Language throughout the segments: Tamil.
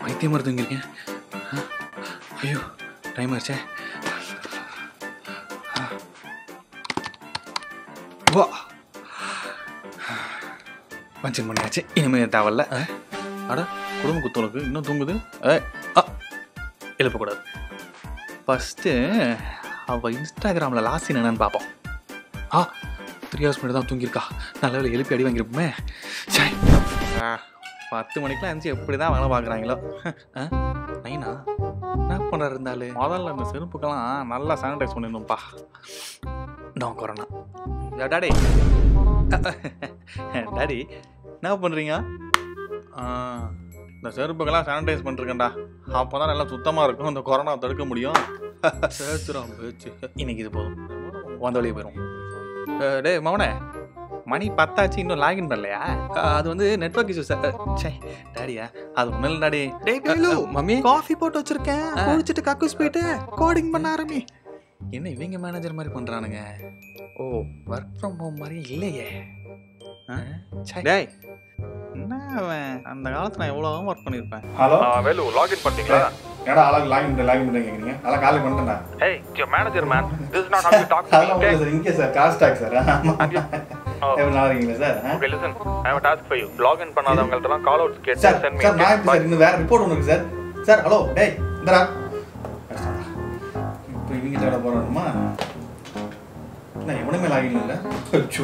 பைத்தியம் மாதிரி தூங்கியிருக்கேன் ஆ, ஐயோ டைம் ஆச்சே ஆ. வா பஞ்சன் பண்ணியாச்சு இனிமேல் தேவையில்ல ஆ, அட குடும்ப குத்தலுக்கு இன்னும் தூங்குது ஏ ஆ எழுப்பக்கூடாது ஃபஸ்ட்டு அவள் இன்ஸ்டாகிராமில் லாஸ்ட் என்னன்னு பார்ப்போம் ஆ த்ரீ ஹவர்ஸ் முன்னாடி தான் தூங்கியிருக்கா நல்ல வேலை எழுப்பி அடி வாங்கியிருப்போமே சரி ஆ பத்து மணிக்கெலாம் இருந்துச்சு எப்படி தான் வேலை பார்க்குறாங்களோ ஆ நைனா என்ன பண்ணுறாரு இருந்தாலும் முதல்ல இந்த செருப்புக்கெல்லாம் நல்லா சானிடைஸ் பண்ணிடணும்ப்பா நான் கொரோனா டாடி டாடி என்ன பண்ணுறீங்க ஆ இந்த செருப்புக்கெல்லாம் சானிடைஸ் பண்ணிருக்கேன்டா அப்போ தான் நல்லா சுத்தமாக இருக்கும் இந்த கொரோனா தடுக்க முடியும் சேர்த்துறான் பேச்சு இன்னைக்கு இது போதும் வந்த வழியே போயிடும் டேய் மவனே மணி பத்தாச்சு இன்னும் லாகின் பண்ணலையா அஹ், அது வந்து நெட்வொர்க் இஷ்யூ சார் சே டாடியா அது ஒன்றும் இல்லை டாடி டேய் வேலு மம்மி காஃபி போட்டு வச்சிருக்கேன் ஆ. குடிச்சிட்டு கக்கூஸ் போயிட்டு கோடிங் பண்ண ஆரம்பி என்ன இவங்க மேனேஜர் மாதிரி பண்ணுறானுங்க ஓ ஒர்க் ஃப்ரம் ஹோம் மாதிரி இல்லையே ஆ, ச்சே. டேய் என்ன அவன் அந்த காலத்தில் நான் எவ்வளோ ஒர்க் பண்ணியிருப்பேன் ஹலோ வேலு லாகின் பண்ணிட்டீங்களா ஏடா அழகு லாகின் பண்ண லாகின் பண்ணுறீங்க கேட்குறீங்க அதெல்லாம் காலையில் பண்ணிட்டேன்டா Hey, it's your manager, man. This is not how you talk to அதெல்லாம் me. ஒன்றும் Okay? சார் இங்கே சார் காஸ்ட் டாக் சார் Oh. எப்படி நல்லா இருக்கீங்களா சார் ஆ? Okay, listen. I have a task for you. Login பண்ணாதவங்கள்ட்ட தான் கால் அவுட்ஸ் கேட்டு சார் send me. சார் நான் okay? எப்படி சார் இன்னும் வேற ரிப்போர்ட் ஒன்று இருக்கு சார் சார் ஹலோ டேய் இந்தரா இப்போ இவங்க தேட போகிறோமா என்ன எவனுமே லாகின் இல்லை அச்சோ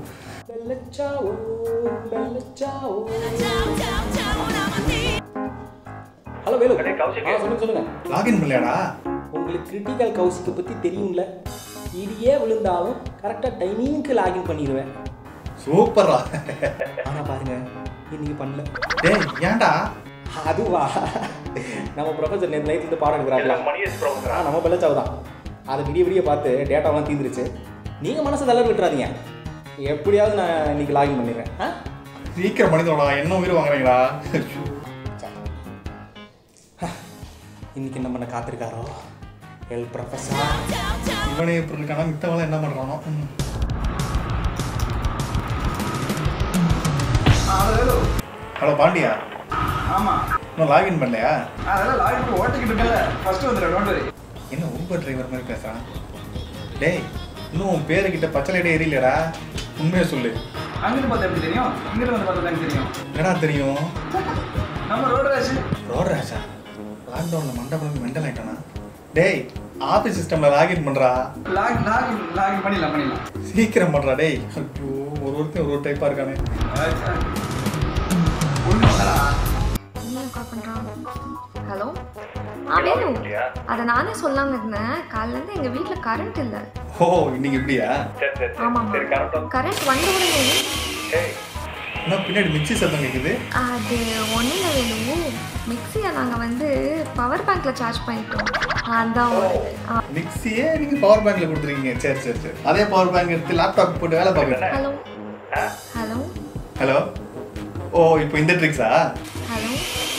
ஹலோ வேலு ஆ சொல்லுங்க சொல்லுங்க லாகின் பண்ணலையாடா உங்களுக்கு கிரிட்டிக்கல் கவுசிக்கை பற்றி தெரியும்ல இடியே விழுந்தாலும் கரெக்டாக டைமிங்க்கு லாகின் பண்ணிடுவேன் சூப்பர்ரா ஆனால் பாருங்க இன்னைக்கு பண்ணல டேய் ஏன்டா அதுவா நம்ம ப்ரொஃபஸர் நேற்று நைட் இருந்து பாடம் எடுக்கிறாங்களா ஆ நம்ம பெல்லச்சாவு தான் அதை விடிய விடிய பார்த்து டேட்டாலாம் தீந்துருச்சு நீங்கள் மனசை தளர விட்டுறாதீங்க எப்படியாவது நான் இன்னைக்கு லாகின் பண்ணிடுறேன் ஆ சீக்கிரம் பண்ணிக்கோடா என்ன உயிர் வாங்குறீங்களா ஐயோ. இன்னைக்கு என்ன பண்ண காத்திருக்காரோ எல் ப்ரொஃபஸர் இவனே இப்படி இருக்கானா மித்தவெல்லாம் என்ன பண்ணுறானோ ம். ஹலோ பாண்டியா ஆமா இன்னும் லாகின் பண்ணலையா அதெல்லாம் லாரி போய் ஓட்டிக்கிட்டு இருக்கல ஃபர்ஸ்ட் வந்துடுறேன் டோன்ட் வரி என்ன ஊபர் டிரைவர் மாதிரி பேசுறான் டேய் இன்னும் உன் பேருக்கிட்ட பச்சை லைட்டே எரியலடா உண்மையை சொல்லு அங்கிட்டு பார்த்தா எப்படி தெரியும் இங்கிட்டு வந்து பார்த்தா தான் தெரியும் என்னடா தெரியும் நம்ம ரோடு ராசி ரோட் ராஜா லாக்டவுனில் மண்டபம் மெண்டல் ஆயிட்டானா டேய் ஆஃபீஸ் சிஸ்டமில் லாகின் பண்ணுறா லாக் லாகின் லாகின் பண்ணிடலாம் பண்ணிடலாம் சீக்கிரம் பண்ணுறா டேய் ஐயோ ஒரு ஒருத்தன் ஒரு ஒரு டைப்பாக இருக்கானே உண்மைடா இன்னும் கால் பண்றான் ஹலோ ஆ வேணு அதை நானே சொல்லாம இருந்தேன் காலையிலேருந்து எங்கள் வீட்டில் கரண்ட் இல்லை ஓ இன்னைக்கு எப்படியா ஆமாம் கரண்ட் வந்த உடனே என்ன பின்னாடி மிக்சி சத்தம் கேட்குது அது ஒன்றும் இல்லை வேணு மிக்சியை நாங்கள் வந்து பவர் பேங்க்கில் சார்ஜ் பண்ணிட்டோம் அதான் ஓடுது. ஆ மிக்சியே நீங்கள் பவர் பேங்க்ல கொடுத்துருக்கீங்க சரி சரி சரி அதே பவர் பேங்க் எடுத்து லேப்டாப் போட்டு வேலை பார்க்குறேன் ஹலோ ஹலோ ஹலோ ஓ இப்போ இந்த ட்ரிக்ஸா ஹலோ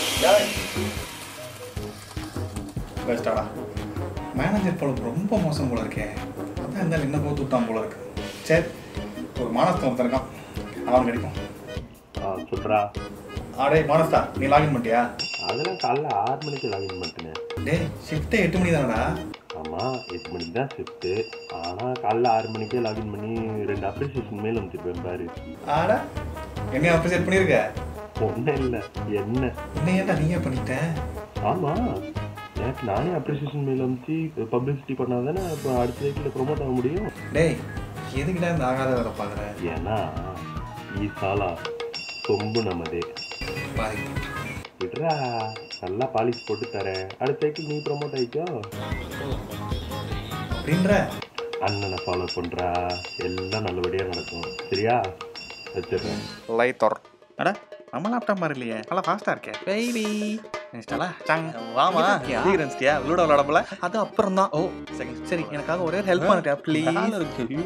பெஸ்டாடா மேனேஜர் போல ரொம்ப மோசம் போல இருக்கே அதான் இருந்தாலும் என்ன போத்து விட்டான் போல இருக்கு சரி ஒரு மானஸ்தம் ஒருத்தன் இருக்கான் அவன் கிடைக்கும் ஆ சொல்கிறா ஆடே மானஸ்தா நீ லாகின் பண்ணிட்டியா அதெல்லாம் காலைல ஆறு மணிக்கு லாகின் பண்ணிட்டேன் டேய் ஷிஃப்ட்டே எட்டு மணி தானடா ஆமாம் எட்டு மணிக்கு தான் ஷிஃப்ட்டு ஆனால் காலைல ஆறு மணிக்கே லாகின் பண்ணி ரெண்டு அப்ரிசியேஷன் மேல் வந்துருப்பேன் பாரு ஆடா என்னைய அப்ரிசியேட் பண்ணியிருக்க ஒன்றும் இல்லை என்ன என்ன ஏன்டா நீயே பண்ணிட்ட ஆமாம் எனக்கு நானே அப்ரிசியேஷன் மேல் வந்துச்சு பப்ளிசிட்டி பண்ணால் தானே இப்போ அடுத்த வீக்கில் ப்ரொமோட் ஆக முடியும் டேய் எதுக்குடா இந்த ஆகாத வேலை பார்க்குற ஏன்னா ஈ சாலா சொம்பு நமதே பாதி விட்றா நல்லா பாலிஷ் போட்டு தரேன் அடுத்த வீக்கில் நீ ப்ரொமோட் ஆகிக்கோ அப்படின்ற அண்ணனை ஃபாலோ பண்ணுறா எல்லாம் நல்லபடியாக நடக்கும் சரியா வச்சிடுறேன் லைத்தொர் அட நம்ம லேப்டாப் மாதிரி இல்லையே நல்லா ஃபாஸ்ட்டாக இருக்கே பேபி நினைச்சிட்டாலா சங் வாமா சீக்கிரன்ஸ்டியா விளூட விளாடப்பல அது அப்புறம் தான் ஓ சரி சரி எனக்காக ஒரே ஹெல்ப் பண்ணிட்டியா ப்ளீஸ் இருக்கு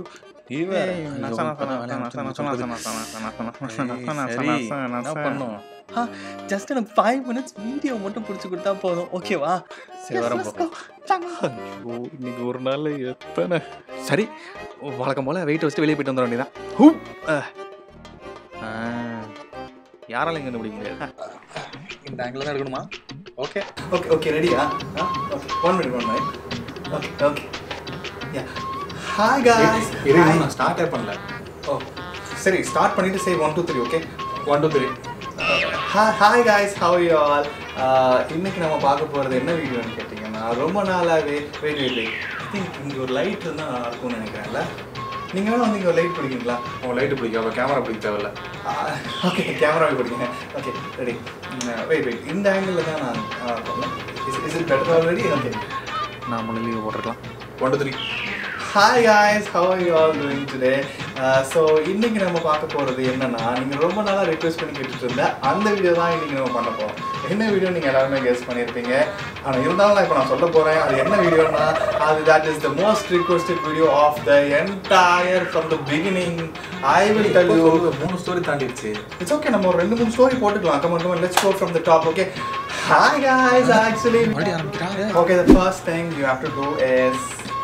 பண்ணும் ஜஸ்ட் எனக்கு ஃபைவ் மினிட்ஸ் வீடியோ மட்டும் பிடிச்சி கொடுத்தா போதும் ஓகேவா சரி வர ஐயோ இன்னைக்கு ஒரு நாள் எத்தனை சரி வழக்கம் போல் வெயிட் வச்சுட்டு வெளியே போயிட்டு வந்துட வேண்டியதான் ஹூ அஹ். ஆ யாராலையும் கண்டுபிடிக்க முடியாது இந்த ஆங்கிள் தான் இருக்கணுமா ஓகே ஓகே ஓகே ரெடியா okay one minute one minute okay okay yeah hi guys இரு நான் ஸ்டார்ட்டே பண்ணல ஓ சரி ஸ்டார்ட் பண்ணிட்டு say one two three okay one two three hi guys how you all இன்னைக்கு நம்ம பார்க்க போகிறது என்ன வீடியோன்னு கேட்டிங்கன்னா ரொம்ப நாளாகவே wait wait wait I think இங்கே ஒரு லைட் இருந்தால் நல்லா இருக்கும்னு நினைக்கிறேன்ல நீங்கள் வேணா வந்து இங்கே ஒரு லைட் பிடிக்குங்களா உன் லைட்டு பிடிக்கும் அப்போ கேமரா பிடிக்க தேவையில்ல ஓகே கேமராவை பிடிக்குங்க ஓகே ரெடி வெயிட் வெயிட் இந்த ஆங்கிளில் தான் நான் is is it better already okay நான் முன்ன லீவ் போட்டிருக்கலாம் one two three hi guys how are you all doing today so இன்னைக்கு நம்ம பார்க்க போகிறது என்னன்னா நீங்கள் ரொம்ப நாளாக ரிக்வெஸ்ட் பண்ணி கேட்டுட்டு இருந்த அந்த வீடியோ தான் இன்னைக்கு நம்ம பண்ண போகிறோம் என்ன வீடியோ நீங்கள் எல்லாருமே கெஸ் பண்ணியிருப்பீங்க ஆனால் இருந்தாலும் நான் இப்போ நான் சொல்ல போகிறேன் அது என்ன வீடியோனா அது that is the most requested video of the entire from the beginning I will tell you மூணு ஸ்டோரி தாண்டிடுச்சு இட்ஸ் ஓகே நம்ம ஒரு ரெண்டு மூணு ஸ்டோரி போட்டுக்கலாம் come on let's go from the top okay hi guys actually மறுபடியும் ஆரம்பிக்கிறாங்க okay the first thing you have to do is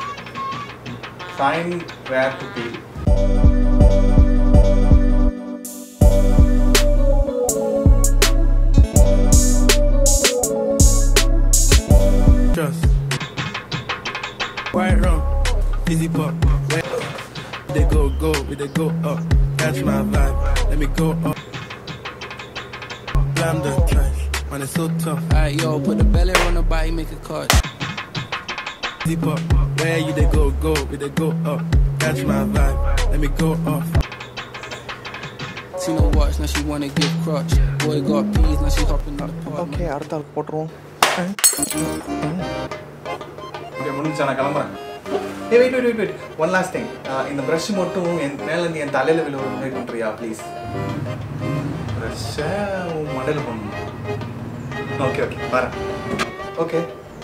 find where to be Trust. Right wrong, easy pop. Where they go, go, we they go up. That's my vibe. Let me go up. Blam the trash, man, it's so tough. Alright, yo, put the belly on the body, make a cut. Easy pop. Where you they go, go, we they go up. That's my vibe. Let me go off. See no watch, now she wanna give crutch. Boy got peas, now she hopping out the park. Okay அடுத்த ஆள் போட்டுருவோம் ஓகே முடிஞ்சா நான் கிளம்புறேன் ஏ wait wait wait wait one last thing இந்த ப்ரஷ் மட்டும் என் மேலேருந்து என் தலையில் விழுவ மாதிரி பண்ணுறியா ப்ளீஸ் ப்ரஷ்ஷை உன் மண்டையில் பண்ணணும் ஓகே ஓகே வரேன் ஓகே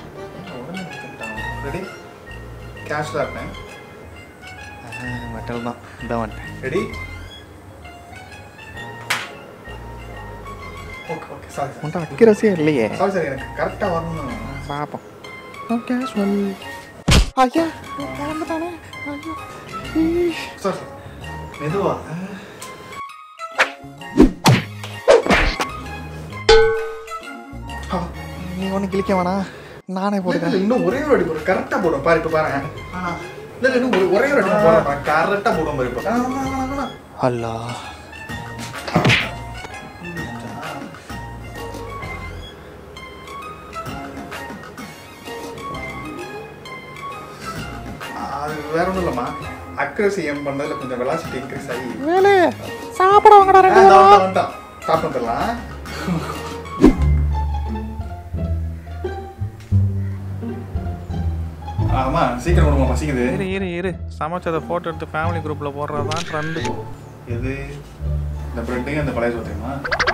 ரெடி கேஷ்ல இருப்பேன் மெட்டல் தான் இதான் வந்துட்டேன் ரெடி ஓகே ஓகே சாரி உன்ட்ட அக்யூரஸியே இல்லையே சாரி சார் எனக்கு கரெக்டாக வரணும் பார்ப்போம் ஓகே சொல் ஐயா கிளம்பிட்டானே ஐயோ ஈஷ். சார் மெதுவா ஆ, நீ ஒன்றும் கிளிக்க வேணாம் நானே போட்டுக்கிறேன் இன்னும் ஒரே ஒரு அடி போடு கரெக்டாக போடும் பாரு இப்போ பாரு இல்லை இன்னும் ஒரு- ஒரே ஒரு அடி போடுறேன் கரெக்டாக போடும் பாரு இப்போ ஆ, ஆ, ஆ, ஆ, ஆ. அல்லா அது வேற ஒன்றும் இல்லைம்மா அக்ரஸி எம் பண்ணதில் கொஞ்சம் வெலாசிட்டி இன்க்ரீஸ் ஆகி வேலு சாப்பிட வாங்கடா ஆ, ரெண்டு இந்தா பேரும் வந்துட்டான், வந்துட்டான் சாப்பிட்டு வந்துடலாம் ஆமா சீக்கிரம் விடுமா பசிக்குது இரு இரு இரு சமைச்சதை ஃபோட்டோ எடுத்து ஃபேமிலி குரூப்பில் போடுறது தான் ட்ரெண்டு எது இந்த பிரெட்டையும் அந்த பழைய சோத்தையுமா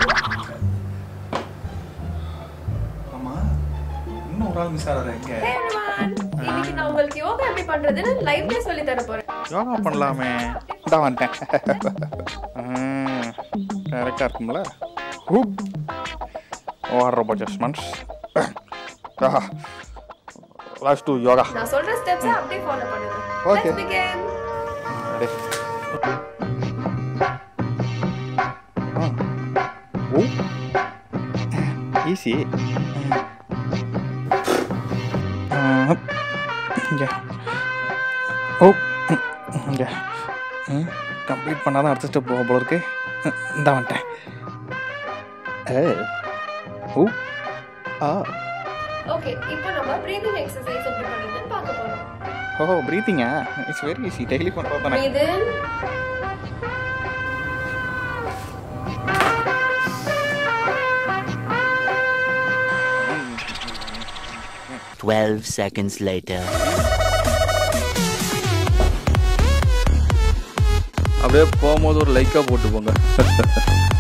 ஆமா இன்னும் ஒரு ஆள் மிஸ் ஆகிறாரு எங்க இன்னைக்கு நான் உங்களுக்கு யோகா எப்படி பண்றதுன்னு லைவ்ல சொல்லி தர போறேன் யோகா பண்ணலாமே இதான் வந்துட்டேன் கரெக்டாக இருக்கும்ல water adjustments last two yoga நான் சொல்ற ஸ்டெப்ஸ் அப்படியே ஃபாலோ பண்ணுங்க Okay. Let's begin. O easy இங்கே ஓ இங்கே கம்ப்ளீட் பண்ணாதான் அடுத்த ஸ்டெப் போக போல இருக்கு இந்த வந்துட்டேன் ஏ ஓ ஆ ஓகே இப்போ நம்ம பிரீதிங் எக்ஸசைஸ் எப்படி பண்றதுன்னு பார்க்க போறோம் ஓ ப்ரீத்திங்கா இட்ஸ் வெரி ஈஸி டெய்லி பண்ணுறது தானே breathe in Twelve seconds later. அப்படியே போகும்போது ஒரு லைக்காக போட்டு போங்க